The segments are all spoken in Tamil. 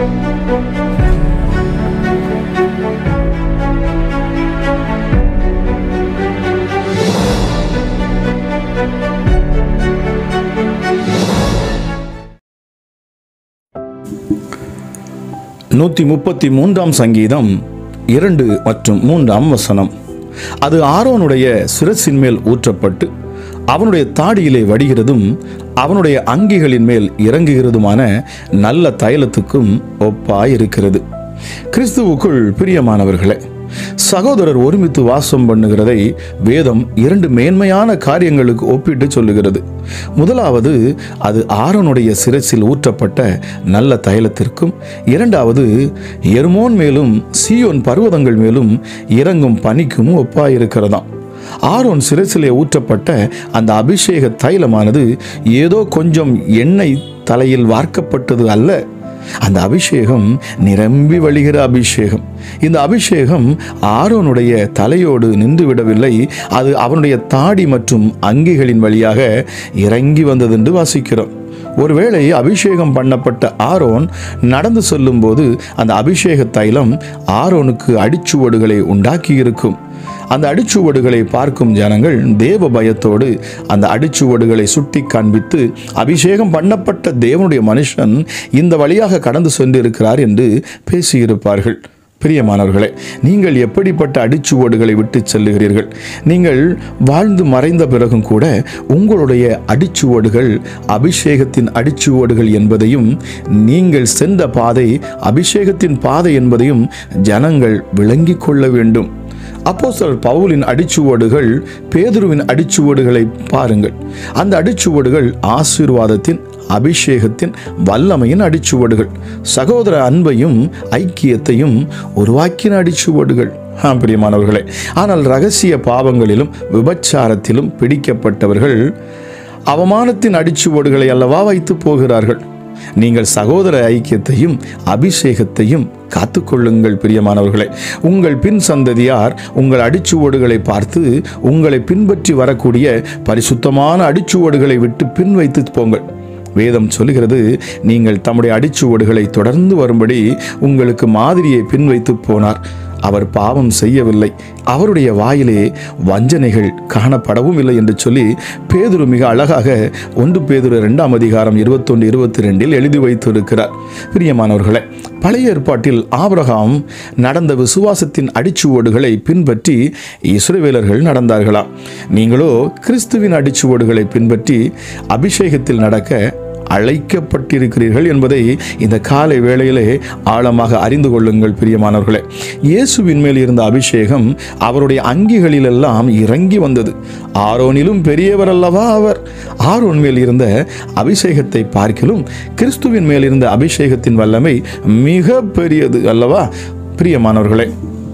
நூற்றி முப்பத்தி மூன்றாம் சங்கீதம் இரண்டு மற்றும் மூன்றாம் வசனம் அது ஆரோனுடைய சிரசின் மேல் ஊற்றப்பட்டு அவனுடைய தாடியிலே வடிகிறதும் அவனுடைய அங்கிகளின் மேல் இறங்குகிறதுமான நல்ல தைலத்துக்கும் ஒப்பாயிருக்கிறது கிறிஸ்துவுக்குள் பிரியமானவர்களே சகோதரர் ஒருமித்து வாசம் பண்ணுகிறதை வேதம் இரண்டு மேன்மையான காரியங்களுக்கு ஒப்பிட்டு சொல்லுகிறது முதலாவது அது ஆரோனுடைய சிரசில் ஊற்றப்பட்ட நல்ல தைலத்திற்கும் இரண்டாவது எர்மோன் மேலும் சீயோன் பர்வதங்கள் மேலும் இறங்கும் பனிக்கும் ஒப்பாயிருக்கிறதாம் ஆரோன் சிரசிலே ஊற்றப்பட்ட அந்த அபிஷேக தைலமானது ஏதோ கொஞ்சம் எண்ணெய் தலையில் வார்க்கப்பட்டது அல்ல அந்த அபிஷேகம் நிரம்பி வழிகிற அபிஷேகம் இந்த அபிஷேகம் ஆரோனுடைய தலையோடு நின்று விடவில்லை அது அவனுடைய தாடி மற்றும் அங்கிகளின் வழியாக இறங்கி வந்தது என்று வாசிக்கிறோம் ஒருவேளை அபிஷேகம் பண்ணப்பட்ட ஆரோன் நடந்து செல்லும்போது அந்த அபிஷேக தைலம் ஆரோனுக்கு அடிச்சுவடுகளை உண்டாக்கி இருக்கும் அந்த அடிச்சுவடுகளை பார்க்கும் ஜனங்கள் தேவ பயத்தோடு அந்த அடிச்சுவடுகளை சுட்டி காண்பித்து அபிஷேகம் பண்ணப்பட்ட தேவனுடைய மனுஷன் இந்த வழியாக கடந்து சென்றிருக்கிறார் என்று பேசியிருப்பார்கள் பிரியமானவர்களே நீங்கள் எப்படிப்பட்ட அடிச்சுவடுகளை விட்டு செல்லுகிறீர்கள் நீங்கள் வாழ்ந்து மறைந்த பிறகும் கூட உங்களுடைய அடிச்சுவடுகள் அபிஷேகத்தின் அடிச்சுவடுகள் என்பதையும் நீங்கள் சென்ற பாதை அபிஷேகத்தின் பாதை என்பதையும் ஜனங்கள் விளங்கிக் கொள்ள வேண்டும் அப்போஸ்தலர் பவுலின் அடிச்சுவடுகள் பேதுருவின் அடிச்சுவடுகளை பாருங்கள் அந்த அடிச்சுவடுகள் ஆசீர்வாதத்தின் அபிஷேகத்தின் வல்லமையின் அடிச்சுவடுகள் சகோதர அன்பையும் ஐக்கியத்தையும் உருவாக்கின அடிச்சுவடுகள் ஆம் பிரியமானவர்களே ஆனால் ரகசிய பாவங்களிலும் விபச்சாரத்திலும் பிடிக்கப்பட்டவர்கள் அவமானத்தின் அடிச்சுவடுகளை அல்லவா வைத்து போகிறார்கள் நீங்கள் சகோதர ஐக்கியத்தையும் அபிஷேகத்தையும் காத்துக்கொள்ளுங்கள் பிரியமானவர்களே உங்கள் பின் சந்ததியார் உங்கள் அடிச்சுவடுகளை பார்த்து உங்களை பின்பற்றி வரக்கூடிய பரிசுத்தமான அடிச்சுவடுகளை விட்டு பின் வைத்து போங்கள் வேதம் சொல்லுகிறது நீங்கள் தம்முடைய அடிச்சுவடுகளை தொடர்ந்து வரும்படி உங்களுக்கு மாதிரியை பின் வைத்து போனார் அவர் பாவம் செய்யவில்லை அவருடைய வாயிலே வஞ்சனைகள் காணப்படவும் இல்லை என்று சொல்லி பேதுரு மிக அழகாக ஒன்று பேதுரு இரண்டாம் அதிகாரம் இருபத்தொன்று இருபத்தி ரெண்டில் எழுதி வைத்திருக்கிறார் பிரியமானவர்களே பழைய ஏற்பாட்டில் ஆபிரகாம் நடந்த விசுவாசத்தின் அடிச்சுவடுகளை பின்பற்றி இஸ்ரவேலர்கள் நடந்தார்களாம் நீங்களோ கிறிஸ்துவின் அடிச்சுவடுகளை பின்பற்றி அபிஷேகத்தில் நடக்க அழைக்கப்பட்டிருக்கிறீர்கள் என்பதை இந்த காலை வேளையிலே ஆழமாக அறிந்து கொள்ளுங்கள் பிரியமானவர்களே இயேசுவின் மேல் இருந்த அபிஷேகம் அவருடைய அங்கிகளிலெல்லாம் இறங்கி வந்தது ஆரோனிலும் பெரியவர் அல்லவா அவர் ஆரோன் மேல் இருந்த அபிஷேகத்தை பார்க்கிலும் கிறிஸ்துவின் மேல் இருந்த அபிஷேகத்தின் வல்லமை மிக பெரியது அல்லவா பிரியமானவர்களே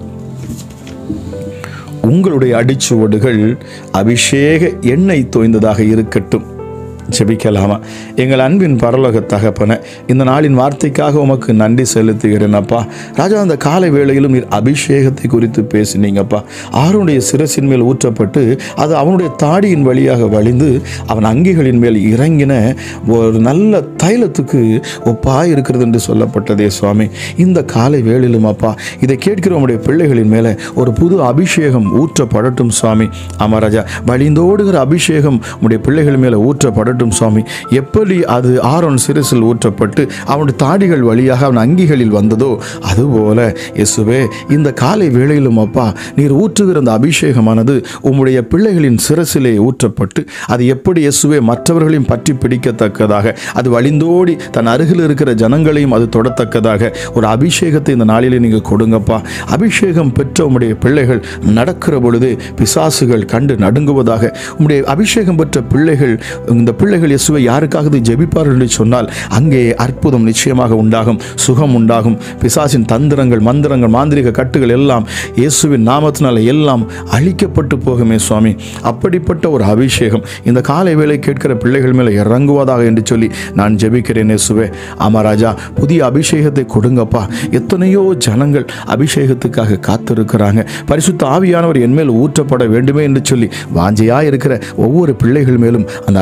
உங்களுடைய அடிச்சுவடுகள் அபிஷேக எண்ணெய் தோய்ந்ததாக இருக்கட்டும் ஜெபிக்கலாமா எங்கள் அன்பின் பரலோக தகப்பன இந்த நாளின் வார்த்தைக்காக உமக்கு நன்றி செலுத்துகிறேன் அப்பா ராஜா அந்த காலை வேளையிலும் நீர் அபிஷேகத்தை குறித்து பேசினீங்கப்பா ஆருடைய சிரசின் மேல் ஊற்றப்பட்டு அது அவனுடைய தாடியின் வழியாக வழிந்து அவன் அங்கிகளின் மேல் இறங்கின ஒரு நல்ல தைலத்துக்கு ஒப்பாய் இருக்கிறது என்று சொல்லப்பட்டதே சுவாமி இந்த காலை வேளையிலும் அப்பா இதை கேட்கிற உம்முடைய பிள்ளைகளின் மேலே ஒரு புது அபிஷேகம் ஊற்றப்படட்டும் சுவாமி ஆமா ராஜா வழிந்தோடுகிற அபிஷேகம் உம்முடைய பிள்ளைகள் மேலே ஊற்றப்படட்டும் சுவாமி எப்படி அது ஆரோன் சிரசில் ஊற்றப்பட்டு அவனுடைய தாடிகள் வழியாக அவன் அங்கிகளில் வந்ததோ அதுபோல இயேசுவே இந்த காலை வேளையிலும் அப்பா நீர் ஊற்றுகிற அந்த அபிஷேகமானது உம்முடைய பிள்ளைகளின் சிரசிலே ஊற்றப்பட்டு அது எப்படி இயேசுவே மற்றவர்களையும் பற்றி பிடிக்கத்தக்கதாக அது வழிந்தோடி தன் அருகில் இருக்கிற ஜனங்களையும் அது தொடத்தக்கதாக ஒரு அபிஷேகத்தை இந்த நாளிலே நீங்கள் கொடுங்கப்பா அபிஷேகம் பெற்ற உம்முடைய பிள்ளைகள் நடக்கிற பொழுது பிசாசுகள் கண்டு நடுங்குவதாக உம்முடைய அபிஷேகம் பெற்ற பிள்ளைகள் இந்த பிள்ளைகள் இயேசுவை யாருக்காக ஜெபிப்பார்கள் என்று சொன்னால் அங்கே அற்புதம் நிச்சயமாக உண்டாகும் சுகம் உண்டாகும் பிசாசின் தந்திரங்கள் மந்திரங்கள் மாந்திரிக கட்டுகள் எல்லாம் இயேசுவின் நாமத்தினால எல்லாம் அழிக்கப்பட்டு போகுமே சுவாமி அப்படிப்பட்ட ஒரு அபிஷேகம் இந்த காலை வேளை கேட்கிற பிள்ளைகள் மேலே இறங்குவதாக என்று சொல்லி நான் ஜெபிக்கிறேன் இயேசுவே ஆமா ராஜா புதிய அபிஷேகத்தை கொடுங்கப்பா எத்தனையோ ஜனங்கள் அபிஷேகத்துக்காக காத்திருக்கிறாங்க பரிசுத்த ஆவியானவர் என் மேல் ஊற்றப்பட வேண்டுமே என்று சொல்லி வாஞ்சையா இருக்கிற ஒவ்வொரு பிள்ளைகள் மேலும் அந்த அபிஷேகத்தை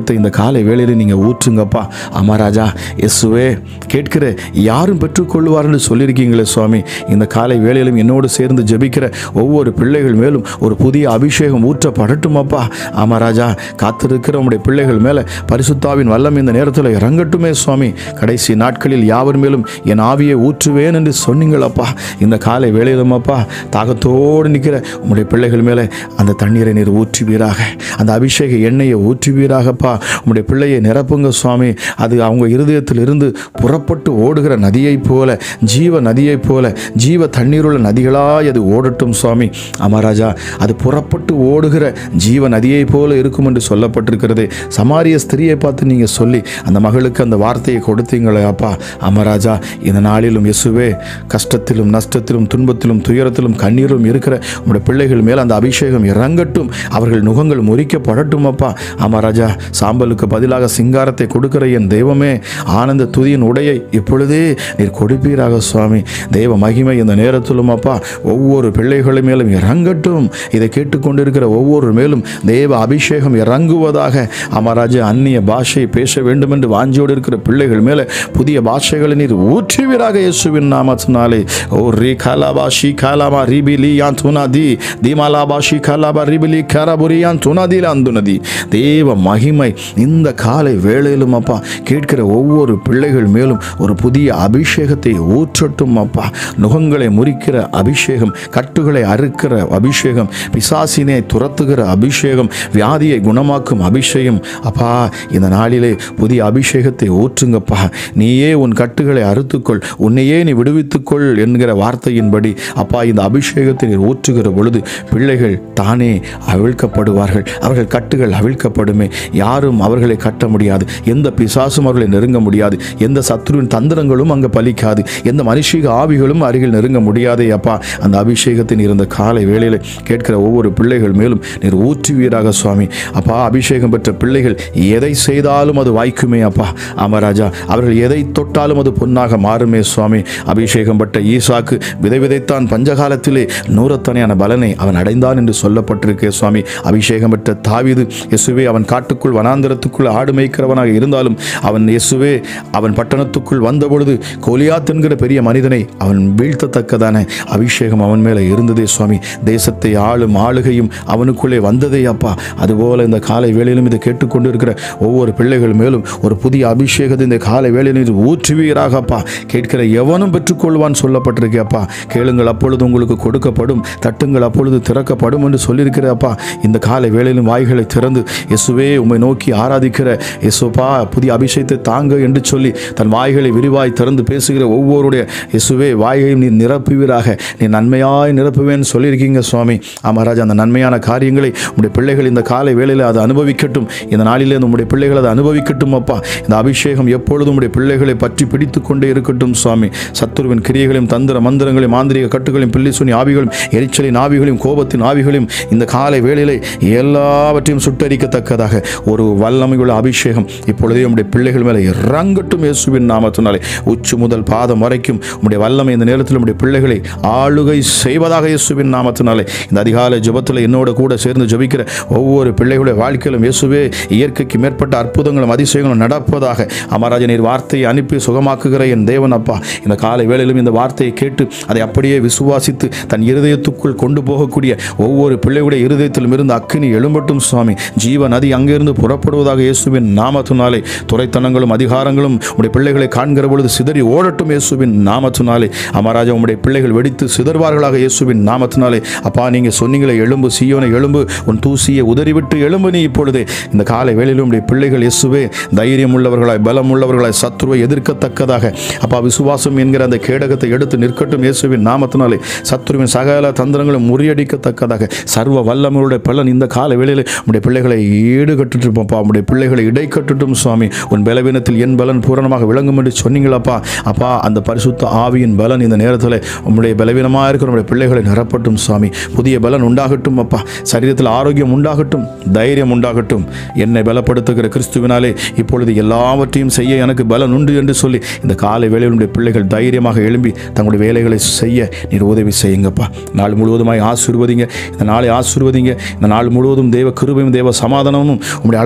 அபிஷேகத்தை இந்த காலை வேளையில் நீங்கள் ஊற்றுங்கப்பா ஆமா ராஜா இயேசுவே கேட்கிற யாரும் பெற்றுக்கொள்வார்னு சொல்லியிருக்கீங்களே சுவாமி இந்த காலை வேளையிலும் என்னோடு சேர்ந்து ஜெபிக்கிற ஒவ்வொரு பிள்ளைகள் மேலும் ஒரு புதிய அபிஷேகம் ஊற்றப்படட்டுமப்பா ஆமா ராஜா காத்திருக்கிற உம்முடைய பிள்ளைகள் மேலே பரிசுத்தாவின் வல்லம் இந்த நேரத்தில் இறங்கட்டுமே சுவாமி கடைசி நாட்களில் யாவர் மேலும் என் ஆவியை ஊற்றுவேன் என்று சொன்னீங்களப்பா இந்த காலை வேளையிலும் அப்பா தாகத்தோடு நிற்கிற உம்முடைய பிள்ளைகள் மேலே அந்த தண்ணீரை நீர் ஊற்றுவீராக அந்த அபிஷேக எண்ணெயை ஊற்றுவீராகப்பா உம்முடைய பிள்ளையை நிரப்புங்க சுவாமி அது அவங்க இருதயத்தில் இருந்து புறப்பட்டு ஓடுகிற நதியைப் போல ஜீவ நதியைப் போல ஜீவ தண்ணீருள்ள நதிகளாய் அது ஓடட்டும் சுவாமி அமராஜா அது புறப்பட்டு ஓடுகிற ஜீவ நதியைப் போல இருக்கும் என்று சொல்லப்பட்டிருக்கிறது சமாரிய ஸ்திரியை பார்த்து நீங்கள் சொல்லி அந்த மகளுக்கு அந்த வார்த்தையை கொடுத்தீங்களே அப்பா அமராஜா இந்த நாளிலும் இயேசுவே கஷ்டத்திலும் நஷ்டத்திலும் துன்பத்திலும் துயரத்திலும் கண்ணீரும் இருக்கிற உங்களுடைய பிள்ளைகள் மேல் அந்த அபிஷேகம் இறங்கட்டும் அவர்கள் நுகங்கள் முறிக்கப்படட்டும் அப்பா அமராஜா சாம்பலுக்கு பதிலாக சிங்காரத்தை கொடுக்கிற என் தெய்வமே ஆனந்த துதியின் உடையை இப்பொழுதே நீர் கொடுப்பீராக சுவாமி தெய்வ மகிமை இந்த நேரத்திலும் அப்பா ஒவ்வொரு பிள்ளைகள் மேலும் இறங்கட்டும் இதை கேட்டுக்கொண்டிருக்கிற ஒவ்வொரு மேலும் தேவ அபிஷேகம் இறங்குவதாக அமராஜா அந்நிய பாஷை பேச வேண்டும் என்று வாஞ்சியோடு இருக்கிற பிள்ளைகள் மேலே புதிய பாஷைகளை நீர் ஊற்றுவீராக இயேசுவின் நாமத்தினாலே ஓ ரீ கலாபா ஷீ கலாபா ரிபிலி யான் துனாதி தீமாலாபா ஷீ கலாபா ரிபிலி கரபுரி யான் துனாதில அந்துனதி தேவ மகிமை இந்த காலை வேளையிலும் அப்பா கேட்கிற ஒவ்வொரு பிள்ளைகள் மேலும் ஒரு புதிய அபிஷேகத்தை ஊற்றட்டும் அப்பா நுகங்களை முறிக்கிற அபிஷேகம் கட்டுகளை அறுக்கிற அபிஷேகம் பிசாசினை துரத்துகிற அபிஷேகம் வியாதியை குணமாக்கும் அபிஷேகம் அப்பா இந்த நாளிலே புதிய அபிஷேகத்தை ஊற்றுங்கப்பா நீயே உன் கட்டுகளை அறுத்துக்கொள் உன்னையே நீ விடுவித்துக்கொள் என்கிற வார்த்தையின்படி அப்பா இந்த அபிஷேகத்தை நீர் ஊற்றுகிற பொழுது பிள்ளைகள் தானே அவிழ்க்கப்படுவார்கள் அவர்கள் கட்டுகள் அவிழ்க்கப்படுமே யாரும் அவர்களை கட்ட முடியாது எந்த பிசாசும் அவர்களை நெருங்க முடியாது எந்த சத்ருவின் தந்திரங்களும் அங்கே பலிக்காது எந்த மனுஷிக ஆவிகளும் அருகில் நெருங்க முடியாதே அப்பா அந்த அபிஷேகத்தின் இருந்த காலை வேளையில் கேட்கிற ஒவ்வொரு பிள்ளைகள் மேலும் நீர் ஊற்றுவீராக சுவாமி அப்பா அபிஷேகம் பெற்ற பிள்ளைகள் எதை செய்தாலும் அது வாய்க்குமே அப்பா ஆமராஜா அவர்கள் எதை தொட்டாலும் அது பொன்னாக மாறுமே சுவாமி அபிஷேகம் பெற்ற ஈசாக்கு விதை விதைத்தான் பஞ்சகாலத்திலே நூறத்தனையான பலனை அவன் அடைந்தான் என்று சொல்லப்பட்டிருக்கே சுவாமி அபிஷேகம் பெற்ற தாவீது இயேசுவே அவன் காட்டுக்குள் வனாந்தரத்துக்குள் ஆடு மேய்க்கிறவனாக இருந்தாலும் அவன் இயேசுவே அவன் பட்டணத்துக்குள் வந்தபொழுது கோலியாத் என்கிற பெரிய மனிதனை அவன் வீழ்த்தத்தக்கதான அபிஷேகம் அவன் மேலே இருந்ததே சுவாமி தேசத்தை ஆளும் ஆளுகையும் அவனுக்குள்ளே வந்ததே அப்பா அதுபோல இந்த காலை வேளையிலும் இதை கேட்டுக்கொண்டிருக்கிற ஒவ்வொரு பிள்ளைகள் மேலும் ஒரு புதிய அபிஷேகத்தை இந்த காலை வேளையில் இது ஊற்றுவீராக அப்பா கேட்கிற எவனும் பெற்றுக்கொள்வான் சொல்லப்பட்டிருக்கே அப்பா கேளுங்கள் அப்பொழுது உங்களுக்கு கொடுக்கப்படும் தட்டுங்கள் அப்பொழுது திறக்கப்படும் என்று சொல்லியிருக்கிற அப்பா இந்த காலை வேளையிலும் வாய்களை திறந்து இயேசுவே உம்மை நோக்கி ஆராதிக்கிற இயேசுப்பா புதிய அபிஷேகத்தை தாங்க என்று சொல்லி தன் வாய்களை விரிவாய் திறந்து பேசுகிற ஒவ்வொருடைய இயேசுவே வாயையும் நீ நிரப்புவீராக நீ நன்மையாய் நிரப்புவேன்னு சொல்லியிருக்கீங்க சுவாமி ஆமாராஜா அந்த நன்மையான காரியங்களை உம்முடைய பிள்ளைகள் இந்த காலை வேளையில் அதை அனுபவிக்கட்டும் இந்த நாளிலே உம்முடைய பிள்ளைகள் அதை அனுபவிக்கட்டும் அப்பா இந்த அபிஷேகம் எப்பொழுதும் உம்முடைய பிள்ளைகளை பற்றி பிடித்து கொண்டே இருக்கட்டும் சுவாமி சத்துருவின் கிரியைகளையும் தந்திர மந்திரங்களையும் மாந்திரிக கட்டுகளையும் பிள்ளை சுனி ஆவிகளும் எரிச்சலின் ஆவிகளையும் கோபத்தின் ஆவிகளையும் இந்த காலை வேளையிலே எல்லாவற்றையும் சுட்டரிக்கத்தக்கதாக ஒரு வல்லமையுள்ள அபிஷேகம் இப்பொழுதே உம்முடைய பிள்ளைகள் மேலே இறங்கட்டும் இயேசுவின் நாமத்தினாலே உச்சி முதல் பாதம் வரைக்கும் உம்முடைய வல்லமை இந்த நேரத்தில் உம்முடைய பிள்ளைகளை ஆளுகை செய்வதாக இயேசுவின் நாமத்தினாலே இந்த அதிகாலை ஜெபத்தில் என்னோட கூட சேர்ந்து ஜெபிக்கிற ஒவ்வொரு பிள்ளைகளுடைய வாழ்க்கையிலும் இயேசுவே இயற்கைக்கு மேற்பட்ட அற்புதங்களும் அதிசயங்களும் நடப்பதாக அமராஜ நீர் வார்த்தையை அனுப்பி சுகமாக்குகிற என் தேவன் அப்பா இந்த காலை வேளையிலும் இந்த வார்த்தையை கேட்டு அதை அப்படியே விசுவாசித்து தன் இருதயத்துக்குள் கொண்டு போகக்கூடிய ஒவ்வொரு பிள்ளைகளுடைய இருதயத்திலும் இருந்து அக்கினி எழும்பட்டும் சுவாமி ஜீவ நதி அங்கிருந்து புறப்படுவதாக இயேசுவின் நாமத்தினாலே துறைத்தனங்களும் அதிகாரங்களும் உடைய பிள்ளைகளை காண்கிற பொழுது சிதறி ஓடட்டும் இயேசுவின் நாமத்தினாலே அமராஜா உம்முடைய பிள்ளைகள் வெடித்து சிதறுவார்களாக இயேசுவின் நாமத்தினாலே அப்பா நீங்க சொன்னீங்களே எழும்பு சீயோனை எழும்பு உன் தூசியை உதறிவிட்டு எழும்பு நீ இப்பொழுதே இந்த காலை வேளையிலும் உடைய பிள்ளைகள் இயேசுவே தைரியம் உள்ளவர்களாய் பலம் உள்ளவர்களாய் சத்துருவை எதிர்க்கத்தக்கதாக அப்பா விசுவாசம் என்கிற அந்த கேடகத்தை எடுத்து நிற்கட்டும் இயேசுவின் நாமத்தினாலே சத்துருவின் சகல தந்திரங்களும் முறியடிக்கத்தக்கதாக சர்வ வல்லமையுடைய பலன் இந்த கால வேளையில் உடைய பிள்ளைகளை ஈடுகட்டுட்டுப்பா உடைய பிள்ளைகளை இடைக்கட்டுட்டும் சுவாமி உன் பலவீனத்தில் என் பலன் பூரணமாக விளங்கும் என்று சொன்னீங்களப்பா அப்பா அந்த பரிசுத்த ஆவியின் பலன் இந்த நேரத்தில் உம்முடைய பலவீனமாக இருக்கிற உடைய பிள்ளைகளை நிரப்பட்டும் சுவாமி புதிய பலன் உண்டாகட்டும் அப்பா சரீரத்தில் ஆரோக்கியம் உண்டாகட்டும் தைரியம் உண்டாகட்டும் என்னை பலப்படுத்துகிற கிறிஸ்துவினாலே இப்பொழுது எல்லாவற்றையும் செய்ய எனக்கு பலன் உண்டு என்று சொல்லி இந்த காலை வேளையில் உடைய பிள்ளைகள் தைரியமாக எழும்பி தங்களுடைய வேலைகளை செய்ய நீர் உதவி செய்யுங்கப்பா நாள் முழுவதுமாய் ஆசீர்வதிங்க இந்த நாளை ஆசீர்வதிங்க இந்த நாள் முழுவதும் தேவ கிருபையும் தேவ சமாதானமும் உங்களுடைய அளவில்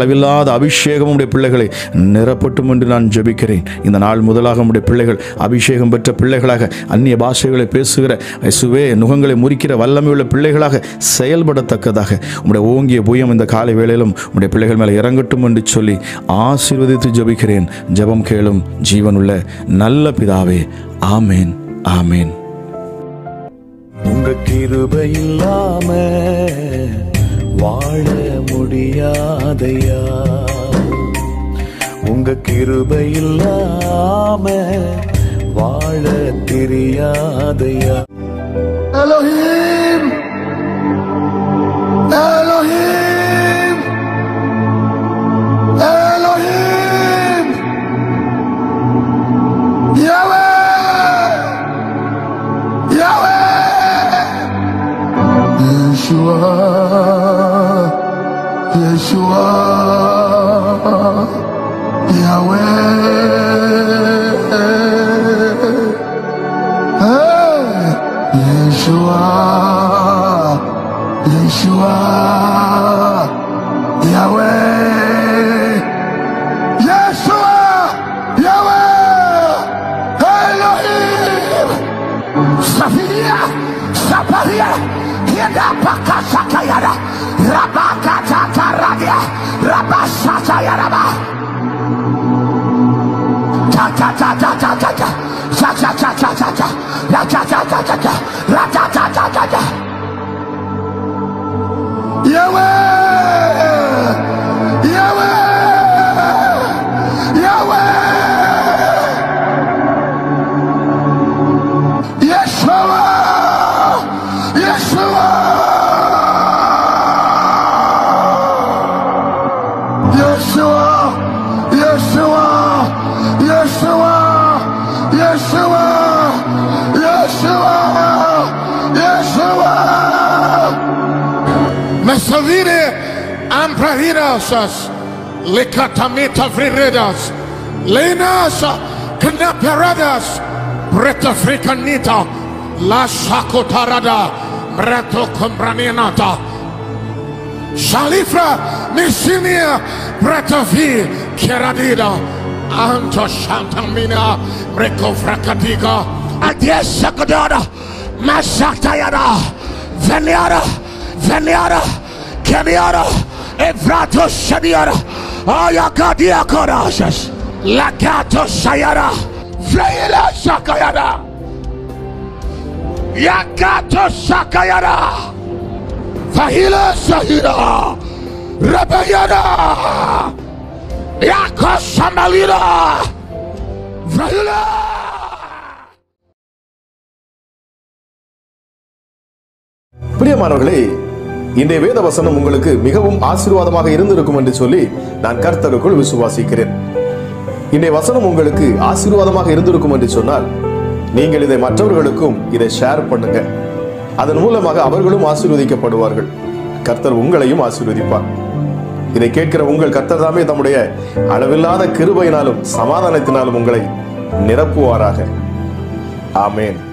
அளவில்லாத அபிஷேகம் உடைய பிள்ளைகளை நிரப்பட்டும் என்று நான் ஜெபிக்கிறேன் இந்த நாள் முதலாக உடைய பிள்ளைகள் அபிஷேகம் பெற்ற பிள்ளைகளாக அந்நிய பாஷைகளை பேசுகிற இயேசுவே நுகங்களை முறிக்கிற வல்லமை உள்ள பிள்ளைகளாக செயல்படத்தக்கதாக உம்முடைய ஓங்கிய புயம் இந்த காலை வேளையிலும் உம்முடைய பிள்ளைகள் மேலே இறங்கட்டும் என்று சொல்லி ஆசீர்வதித்து ஜெபிக்கிறேன் ஜெபம் கேளும் ஜீவனுள்ள நல்ல பிதாவே ஆமேன் ஆமேன் உங்க கிருபை இல்லாம வாழ முடியாதையா உங்க கிருபை இல்லாம வாழ தெரியாதையா Elohim! Elohim! Elohim! Yahweh! Yahweh! Yeshua! Yeshua! Yahweh! Hey! Yeshua, Yeshua, Yahweh, Yeshua, Yahweh, Elohim, Safiria, Saparia, Yeda Pakasakayara, Rabakataradia, Rabasatayaraba. Ta ta ta ta ta ta ta. Cha cha cha cha cha cha. La cha cha cha cha cha. La cha cha cha cha cha. Yahweh! Yahweh! Yahweh! Yeshua! Yeshua! Yeshua, Yeshua, Yeshua, Yeshua, Yeshua, Yeshua. Mesavire ampravirasas, lekatamita vriredas, lenas knaperadas, breta fricanita, la sakotarada, breto combranianata, Shalifra Misinia Bretavi Keradida Anto Shantamina Breko Fracadiga Adiesa Godada, Masatayada, Veniara, Veniara, Keniara, Evrato Shadiara, Ayakadia Korasas, Lakato Sayara, Flaila Sakayada, Yakato Sakayada, Fahila Sahira, Rabayada, Yakosamalira, Fahila. பிரியமானவர்களே இன்றைய வேத வசனம் உங்களுக்கு மிகவும் ஆசீர்வாதமாக இருந்திருக்கும் என்று சொல்லி நான் கர்த்தருக்குள் விசுவாசிக்கிறேன் இன்றைய வசனம் உங்களுக்கு ஆசீர்வாதமாக இருந்திருக்கும் என்று சொன்னால் நீங்கள் இதை மற்றவர்களுக்கும் இதை ஷேர் பண்ணுங்க அதன் மூலமாக அவர்களும் ஆசீர்வதிக்கப்படுவார்கள் கர்த்தர் உங்களையும் ஆசீர்வதிப்பார் இதை கேட்கிற உங்கள் கர்த்தர் தாமே தம்முடைய அளவில்லாத கிருபையினாலும் சமாதானத்தினாலும் உங்களை நிரப்புவாராக ஆமேன்